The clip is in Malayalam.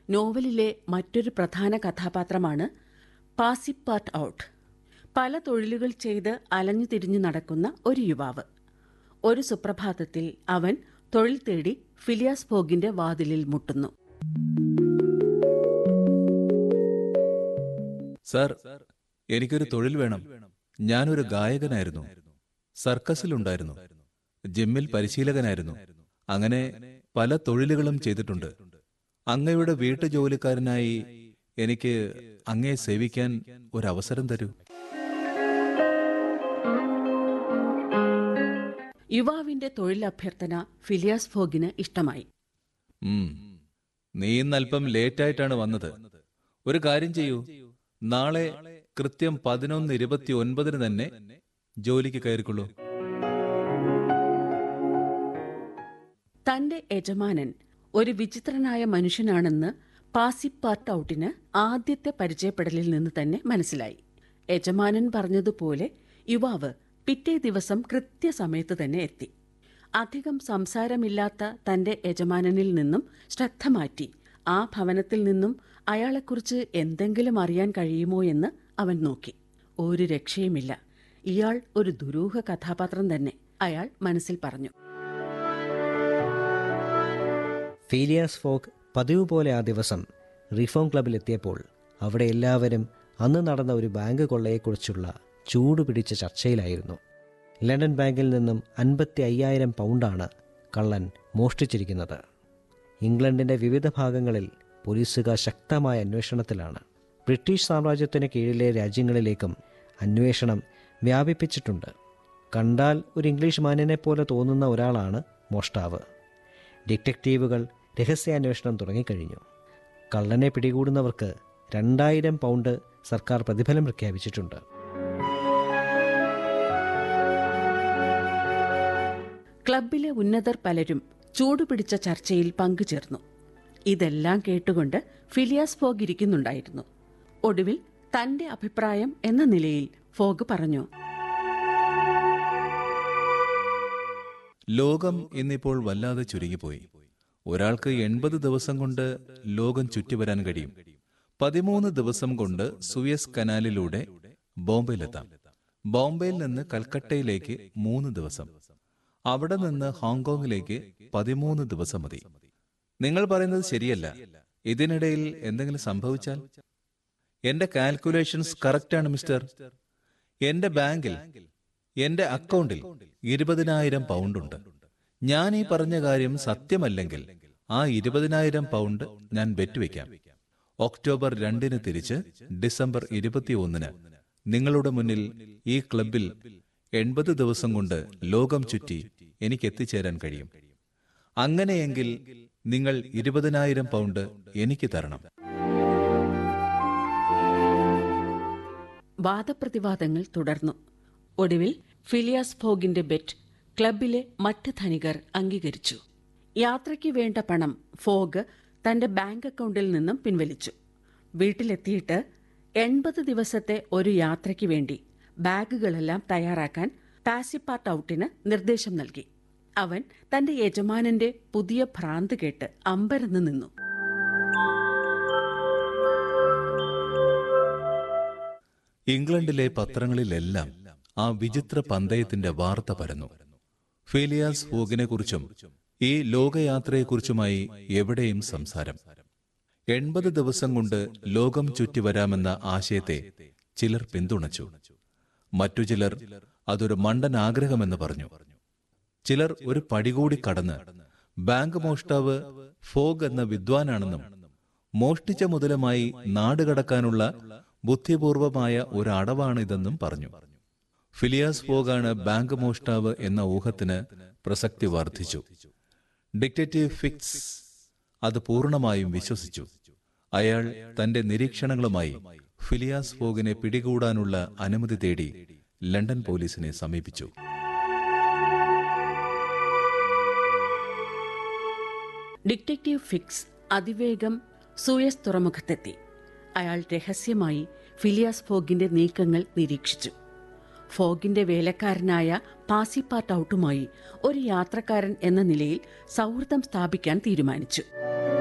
നോവലിലെ മറ്റൊരു പ്രധാന കഥാപാത്രമാണ് പാസിപ്പാർട്ട് ഔട്ട് പല തൊഴിലുകൾ ചെയ്ത് അലഞ്ഞു തിരിഞ്ഞു നടക്കുന്ന ഒരു യുവാവ് ഒരു സുപ്രഭാതത്തിൽ അവൻ തൊഴിൽ തേടി ഫിലിയാസ് ഫോഗിന്റെ വാതിലിൽ മുട്ടുന്നു സാർ എനിക്കൊരു തൊഴിൽ വേണം ഞാനൊരു ഗായകനായിരുന്നു സർക്കസിലുണ്ടായിരുന്നു ജിമ്മിൽ പരിശീലകനായിരുന്നു അങ്ങനെ പല തൊഴിലുകളും ചെയ്തിട്ടുണ്ട് അങ്ങയുടെ വീട്ടു ജോലിക്കാരനായി എനിക്ക് അങ്ങയെ സേവിക്കാൻ ഒരവസരം തരൂ യുവാവിന്റെ തൊഴിലഭ്യർത്ഥന ഫിലിയാസ് ഫോഗിന് ഇഷ്ടമായി ഉം. നീ ഇന്ന് അല്പം ലേറ്റായിട്ടാണ് വന്നത് ഒരു കാര്യം ചെയ്യൂ നാളെ കൃത്യം പതിനൊന്ന് ഇരുപത്തി ഒൻപതിന് തന്നെ ജോലിക്ക് കയറിക്കൊള്ളൂ തന്റെ യജമാനൻ ഒരു വിചിത്രനായ മനുഷ്യനാണെന്ന് പാസിപ്പാർട്ട് ഔട്ടിന് ആദ്യത്തെ പരിചയപ്പെടലിൽ നിന്ന് തന്നെ മനസ്സിലായി യജമാനൻ പറഞ്ഞതുപോലെ യുവാവ് പിറ്റേ ദിവസം കൃത്യസമയത്ത് തന്നെ എത്തി അധികം സംസാരമില്ലാത്ത തന്റെ യജമാനനിൽ നിന്നും ശ്രദ്ധ മാറ്റി ആ ഭവനത്തിൽ നിന്നും അയാളെക്കുറിച്ച് എന്തെങ്കിലും അറിയാൻ കഴിയുമോ എന്ന് അവൻ നോക്കി ഒരു രക്ഷയുമില്ല ഇയാൾ ഒരു ദുരൂഹ കഥാപാത്രം തന്നെ അയാൾ മനസ്സിൽ പറഞ്ഞു ഫീലിയാസ് ഫോക്ക് പതിവ് പോലെ ആ ദിവസം റിഫോം ക്ലബിലെത്തിയപ്പോൾ അവിടെ എല്ലാവരും അന്ന് നടന്ന ഒരു ബാങ്ക് കൊള്ളയെക്കുറിച്ചുള്ള ചൂട് പിടിച്ച ചർച്ചയിലായിരുന്നു ലണ്ടൻ ബാങ്കിൽ നിന്നും അൻപത്തി അയ്യായിരം പൗണ്ടാണ് കള്ളൻ മോഷ്ടിച്ചിരിക്കുന്നത് ഇംഗ്ലണ്ടിൻ്റെ വിവിധ ഭാഗങ്ങളിൽ പോലീസുകാർ ശക്തമായ അന്വേഷണത്തിലാണ് ബ്രിട്ടീഷ് സാമ്രാജ്യത്തിന് കീഴിലെ രാജ്യങ്ങളിലേക്കും അന്വേഷണം വ്യാപിപ്പിച്ചിട്ടുണ്ട് കണ്ടാൽ ഒരു ഇംഗ്ലീഷ് മാന്യനെ പോലെ തോന്നുന്ന ഒരാളാണ് മോഷ്ടാവ് ഡിറ്റക്റ്റീവുകൾ രഹസ്യാന്വേഷണം തുടങ്ങിക്കഴിഞ്ഞു കള്ളനെ പിടികൂടുന്നവർക്ക് രണ്ടായിരം പൗണ്ട് സർക്കാർ പ്രതിഫലം പ്രഖ്യാപിച്ചിട്ടുണ്ട് ക്ലബിലെ ഉന്നതർ പലരും ചൂടുപിടിച്ച ചർച്ചയിൽ പങ്കുചേർന്നു ഇതെല്ലാം കേട്ടുകൊണ്ട് ഫിലിയാസ് ഫോഗ് ഇരിക്കുന്നുണ്ടായിരുന്നു ഒടുവിൽ തന്റെ അഭിപ്രായം എന്ന നിലയിൽ ഫോഗ് പറഞ്ഞു ലോകം ഇന്നിപ്പോൾ വല്ലാതെ ചുരുങ്ങിപ്പോയി ഒരാൾക്ക് എൺപത് ദിവസം കൊണ്ട് ലോകം ചുറ്റിവരാൻ കഴിയും പതിമൂന്ന് ദിവസം കൊണ്ട് സുയസ് കനാലിലൂടെ ബോംബെയിലെത്താം ബോംബെയിൽ നിന്ന് കൽക്കട്ടയിലേക്ക് മൂന്ന് ദിവസം അവിടെ നിന്ന് ഹോങ്കോങ്ങിലേക്ക് പതിമൂന്ന് ദിവസം മതി നിങ്ങൾ പറയുന്നത് ശരിയല്ല ഇതിനിടയിൽ എന്തെങ്കിലും സംഭവിച്ചാൽ എന്റെ കാൽക്കുലേഷൻസ് കറക്റ്റാണ് മിസ്റ്റർ എന്റെ ബാങ്കിൽ എന്റെ അക്കൗണ്ടിൽ ഇരുപതിനായിരം പൗണ്ട് ഉണ്ട് ഞാൻ ഈ പറഞ്ഞ കാര്യം സത്യമല്ലെങ്കിൽ ആ ഇരുപതിനായിരം പൗണ്ട് ഞാൻ ബെറ്റ് വെക്കാം ഒക്ടോബർ രണ്ടിന് തിരിച്ച് ഡിസംബർ ഇരുപത്തിയൊന്നിന് നിങ്ങളുടെ മുന്നിൽ ഈ ക്ലബിൽ എൺപത് ദിവസം കൊണ്ട് ലോകം ചുറ്റി എനിക്ക് എത്തിച്ചേരാൻ കഴിയും അങ്ങനെയെങ്കിൽ നിങ്ങൾ ഇരുപതിനായിരം പൗണ്ട് എനിക്ക് തരണം വാദപ്രതിവാദങ്ങൾ തുടർന്നു ഒടുവിൽ ഫിലിയാസ് ഫോഗിന്റെ ബെറ്റ് ക്ലബിലെ മറ്റ് ധനികർ അംഗീകരിച്ചു യാത്രയ്ക്ക് വേണ്ട പണം ഫോഗ് തന്റെ ബാങ്ക് അക്കൗണ്ടിൽ നിന്നും പിൻവലിച്ചു വീട്ടിലെത്തിയിട്ട് എൺപത് ദിവസത്തെ ഒരു യാത്രയ്ക്ക് വേണ്ടി ബാഗുകളെല്ലാം തയ്യാറാക്കാൻ പാസിപ്പാർട്ട് ഔട്ടിന് നിർദ്ദേശം നൽകി അവൻ തന്റെ യജമാനന്റെ പുതിയ ഭ്രാന്ത് കേട്ട് അമ്പരന്ന് നിന്നു ഇംഗ്ലണ്ടിലെ പത്രങ്ങളിലെല്ലാം ആ വിചിത്ര പന്തയത്തിന്റെ വാർത്ത പരന്നു ഫേലിയാസ് ഫോഗിനെ കുറിച്ചും ഈ ലോകയാത്രയെക്കുറിച്ചുമായി എവിടെയും സംസാരം എൺപത് ദിവസം കൊണ്ട് ലോകം ചുറ്റി വരാമെന്ന ആശയത്തെ ചിലർ പിന്തുണച്ചു മറ്റു ചിലർ അതൊരു മണ്ടൻ ആഗ്രഹമെന്ന് പറഞ്ഞു ചിലർ ഒരു പടി കൂടി കടന്ന് ബാങ്ക് മോഷ്ടാവ് ഫോഗ് എന്ന വിദ്വാനാണെന്നും മോഷ്ടിച്ച മുതലുമായി നാട് കടക്കാനുള്ള ബുദ്ധിപൂർവമായ ഒരു അടവാണിതെന്നും പറഞ്ഞു ഫിലിയാസ് ഫോഗാണ് ബാങ്ക് മോഷ്ടാവ് എന്ന ഊഹത്തിന് പ്രസക്തി വർദ്ധിച്ചു ഡിക്റ്റേറ്റീവ് ഫിക്സ് അത് പൂർണ്ണമായും വിശ്വസിച്ചു അയാൾ തന്റെ നിരീക്ഷണങ്ങളുമായി ഫിലിയാസ് ഫോഗിനെ പിടികൂടാനുള്ള അനുമതി തേടി ലണ്ടൻ പോലീസിനെ സമീപിച്ചു ഡിറ്റക്റ്റീവ് ഫിക്സ് അതിവേഗം സൂയസ് തുറമുഖത്തെത്തി അയാൾ രഹസ്യമായി ഫിലിയാസ് ഫോഗിന്റെ നീക്കങ്ങൾ നിരീക്ഷിച്ചു ഫോഗിന്റെ വേലക്കാരനായ പാസിപ്പാർട്ട് ഔട്ടുമായി ഒരു യാത്രക്കാരൻ എന്ന നിലയിൽ സൗഹൃദം സ്ഥാപിക്കാൻ തീരുമാനിച്ചു